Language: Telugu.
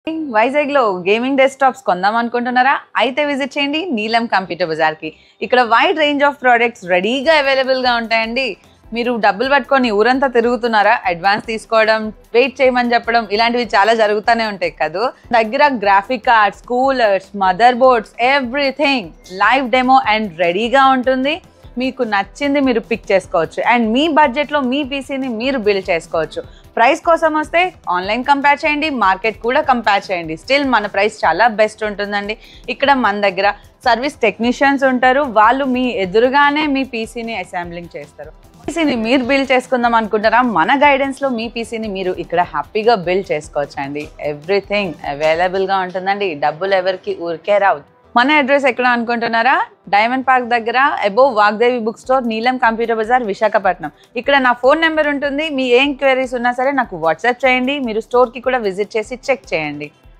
వైజాగ్ లో గేమింగ్ డెస్క్టాప్స్ కొందాం అనుకుంటున్నారా అయితే విజిట్ చేయండి నీలం కంప్యూటర్ బజార్ కి ఇక్కడ వైడ్ రేంజ్ ఆఫ్ ప్రోడక్ట్స్ రెడీగా అవైలబుల్ గా ఉంటాయండి మీరు డబ్బులు పట్టుకొని ఊరంతా తిరుగుతున్నారా అడ్వాన్స్ తీసుకోవడం వెయిట్ చేయమని చెప్పడం ఇలాంటివి చాలా జరుగుతూనే ఉంటాయి కదా దగ్గర graphic cards coolers motherboards everything live demo and రెడీగా ఉంటుంది మీకు నచ్చింది మీరు పిక్ చేసుకోవచ్చు అండ్ మీ బడ్జెట్లో మీ పీసీని మీరు బిల్డ్ చేసుకోవచ్చు ప్రైస్ కోసం వస్తే ఆన్లైన్ కంపేర్ చేయండి మార్కెట్ కూడా కంపేర్ చేయండి స్టిల్ మన ప్రైస్ చాలా బెస్ట్ ఉంటుందండి ఇక్కడ మన దగ్గర సర్వీస్ టెక్నీషియన్స్ ఉంటారు వాళ్ళు మీ ఎదురుగానే మీ పీసీని అసెంబ్లింగ్ చేస్తారు పీసీని మీరు బిల్డ్ చేసుకుందాం అనుకుంటారా మన గైడెన్స్లో మీ పీసీని మీరు ఇక్కడ హ్యాపీగా బిల్డ్ చేసుకోవచ్చు అండి ఎవ్రీథింగ్ అవైలబుల్గా ఉంటుందండి డబ్బులు ఎవరికి ఊరికే రావు మన అడ్రస్ ఎక్కడ అనుకుంటున్నారా డైమండ్ పార్క్ దగ్గర above Vagdevi book store Neelam computer bazaar Visakhapatnam ఇక్కడ నా ఫోన్ నెంబర్ ఉంటుంది మీ ఏ ఎంక్వైరీస్ ఉన్నా సరే నాకు వాట్సాప్ చేయండి మీరు స్టోర్కి కూడా విజిట్ చేసి చెక్ చేయండి